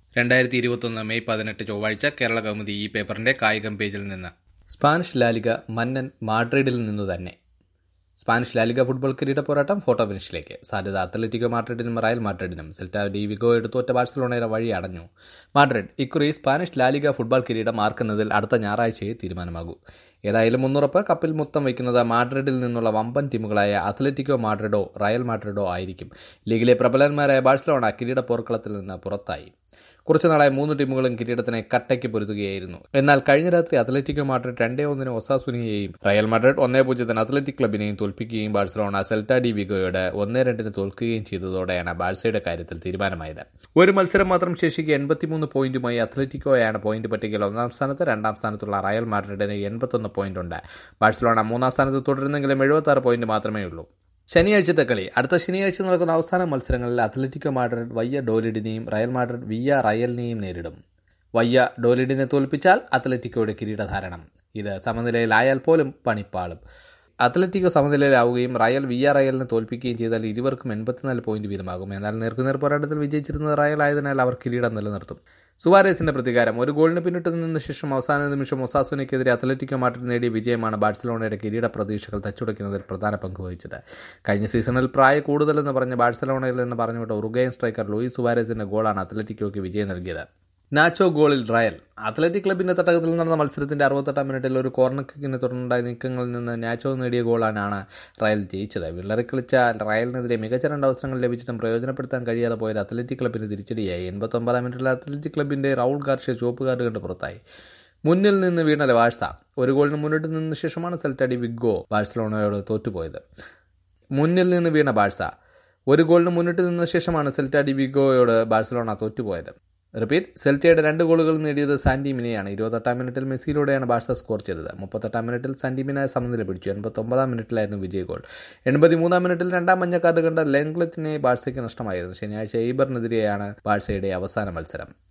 രണ്ടായിരത്തി ഇരുപത്തൊന്ന് മെയ് പതിനെട്ട് ചൊവ്വാഴ്ച കേരള കൗമുദി ഈ പേപ്പറിന്റെ കായികം പേജിൽ നിന്ന് സ്പാനിഷ് ലാലിക മന്നൻ മാഡ്രിഡിൽ നിന്നു തന്നെ സ്പാനിഷ് ലാലിക ഫുട്ബോൾ കിരീട പോരാട്ടം ഫോട്ടോ ഫിനിഷിലേക്ക് സാധ്യത അത്ലറ്റിക്കോ മാഡ്രിഡിനും റയൽ മാഡ്രിഡിനും സെൽറ്റ ഡി വിഗോ എടുത്തോറ്റ ബാഴ്സലോണയുടെ വഴി അടഞ്ഞു മാഡ്രിഡ് ഇക്കുറി സ്പാനിഷ് ലാലിക ഫുട്ബോൾ കിരീടം ആർക്കുന്നതിൽ അടുത്ത ഞായറാഴ്ചയെ തീരുമാനമാകൂ ഏതായാലും മുന്നുറപ്പ് കപ്പിൽ മുത്തം വയ്ക്കുന്നത് മാഡ്രിഡിൽ നിന്നുള്ള വമ്പൻ ടീമുകളായ അത്ലറ്റിക്കോ മാഡ്രിഡോ റയൽ മാഡ്രിഡോ ആയിരിക്കും ലീഗിലെ പ്രബലന്മാരായ ബാഴ്സലോണ കിരീട പോർക്കളത്തിൽ നിന്ന് പുറത്തായി കുറച്ചുനാളായി മൂന്ന് ടീമുകളും കിരീടത്തിനെ കട്ടയ്ക്ക് പൊരുതുകയായിരുന്നു എന്നാൽ കഴിഞ്ഞ രാത്രി അത്ലറ്റിക്കോ മാഡ്രിഡ് രണ്ടേ ഒന്നിന് ഒസാസുനിയെയും റയൽ മാഡ്രിഡ് ഒന്നേ പൂജ്യത്തിന് അത്ലറ്റിക് ക്ലബിനെയും തോൽപ്പിക്കുകയും ബാഴ്സലോണ സെൽറ്റ ഡി വിഗോയോട് ഒന്നേ രണ്ടിന് തോൽക്കുകയും ചെയ്തതോടെയാണ് ബാഴ്സയുടെ കാര്യത്തിൽ തീരുമാനമായത് ഒരു മത്സരം മാത്രം ശേഷിക്കെ എൺപത്തിമൂന്ന് പോയിന്റുമായി അത്ലറ്റിക്കോയാണ് പോയിന്റ് പട്ടികയിൽ ഒന്നാം സ്ഥാനത്ത് രണ്ടാം സ്ഥാനത്തുള്ള റയൽ മാഡ്രിഡിന് എൺപത്തൊന്ന് പോയിന്റ് ഉണ്ട് ബാഴ്സലോണ മൂന്നാം സ്ഥാനത്ത് തുടരുന്നെങ്കിലും എഴുപത്തി ആറ് പോയിന്റ് മാത്രമേ ഉള്ളൂ ശനിയാഴ്ചത്തെ കളി അടുത്ത ശനിയാഴ്ച നടക്കുന്ന അവസാന മത്സരങ്ങളിൽ അത്ലറ്റിക്കോ മാഡ്രിഡ് വയ്യ ഡോലിഡിനെയും റയൽ മാഡ്രിഡ് വിയ റയലിനെയും നേരിടും വയ്യ ഡോലിഡിനെ തോൽപ്പിച്ചാൽ അത്ലറ്റിക്കോയുടെ കിരീടധാരണം ഇത് സമനിലയിലായാൽ പോലും പണിപ്പാളും അത്ലറ്റിക്കോ സമനിലയിലാവുകയും റയൽ വിയ റയലിനെ തോൽപ്പിക്കുകയും ചെയ്താൽ ഇരുവർക്കും എൺപത്തിനാല് പോയിന്റ് വീതമാകും എന്നാൽ നേർക്കുനേർ പോരാട്ടത്തിൽ വിജയിച്ചിരുന്നത് റയൽ ആയതിനാൽ അവർ കിരീടം നിലനിർത്തും സുവാരേസിന്റെ പ്രതികാരം ഒരു ഗോളിന് പിന്നിട്ട് നിന്ന ശേഷം അവസാന നിമിഷം ഒസാസുനയ്ക്കെതിരെ അത്ലറ്റിക്കോ മാഡ്രിഡ് നേടിയ വിജയമാണ് ബാഴ്സലോണയുടെ കിരീട പ്രതീക്ഷകൾ തച്ചുടയ്ക്കുന്നതിൽ പ്രധാന പങ്ക് വഹിച്ചത് കഴിഞ്ഞ സീസണിൽ പ്രായ കൂടുതലെന്ന് പറഞ്ഞ ബാഴ്സലോണയിൽ നിന്ന് പറഞ്ഞുവിട്ട ഉറുഗയൻ സ്ട്രൈക്കർ ലൂയിസ് സുവാരേസിന്റെ ഗോളാണ് അത്ലറ്റിക്കോയ്ക്ക് വിജയം നൽകിയത് നാച്ചോ ഗോളിൽ റയൽ അത്ലറ്റിക് ക്ലബിന്റെ തട്ടകത്തിൽ നടന്ന മത്സരത്തിന്റെ അറുപത്തെട്ടാം മിനിറ്റിൽ ഒരു കോർണർ കിക്കിനെ തുടർന്നുണ്ടായ നീക്കങ്ങളിൽ നിന്ന് നാച്ചോ നേടിയ ഗോളാണ് റയൽ ജയിച്ചത് വിള്ളറി കളിച്ച റയലിനെതിരെ മികച്ച രണ്ട് അവസരങ്ങൾ ലഭിച്ചിട്ടും പ്രയോജനപ്പെടുത്താൻ കഴിയാതെ പോയത് അത്ലറ്റിക് ക്ലബിന് തിരിച്ചടിയായി എൺപത്തൊമ്പതാം മിനിറ്റിൽ അത്ലറ്റിക് ക്ലബിന്റെ റൗൾ ഗാർഷ്യ ചുവപ്പ് കാർഡ് കണ്ട് പുറത്തായി മുന്നിൽ നിന്ന് വീണ വാഴ്സ ഒരു ഗോളിന് മുന്നിട്ട് നിന്ന ശേഷമാണ് സെൽറ്റഡി വിഗോ ബാഴ്സലോണയോട് തോറ്റുപോയത് മുന്നിൽ നിന്ന് വീണ ബാഴ്സ ഒരു ഗോളിന് മുന്നിട്ട് നിന്ന ശേഷമാണ് സെൽറ്റ ഡി വിഗോയോട് ബാഴ്സലോണ തോറ്റുപോയത് റിപ്പീറ്റ് സെൽറ്റയുടെ രണ്ട് ഗോളുകൾ നേടിയത് സാന്റിമിനെയാണ് ഇരുപത്തെട്ടാം മിനിറ്റിൽ മെസ്സിയിലൂടെയാണ് ബാഴ്സ സ്കോർ ചെയ്തത് മുപ്പത്തെട്ടാം മിനിറ്റിൽ സാന്റിമിനെ സമനില പിടിച്ചു എൺപത്തൊമ്പതാം മിനിറ്റിലായിരുന്നു വിജയ ഗോൾ എൺപത്തിമൂന്നാം മിനിറ്റിൽ രണ്ടാം മഞ്ഞ കാർഡ് കണ്ട ലെൻഗ്ലറ്റിനെ ബാഴ്സയ്ക്ക് നഷ്ടമായിരുന്നു ശനിയാഴ്ച എയ്ബറിനെതിരെയാണ് ബാഴ്സയുടെ അവസാന മത്സരം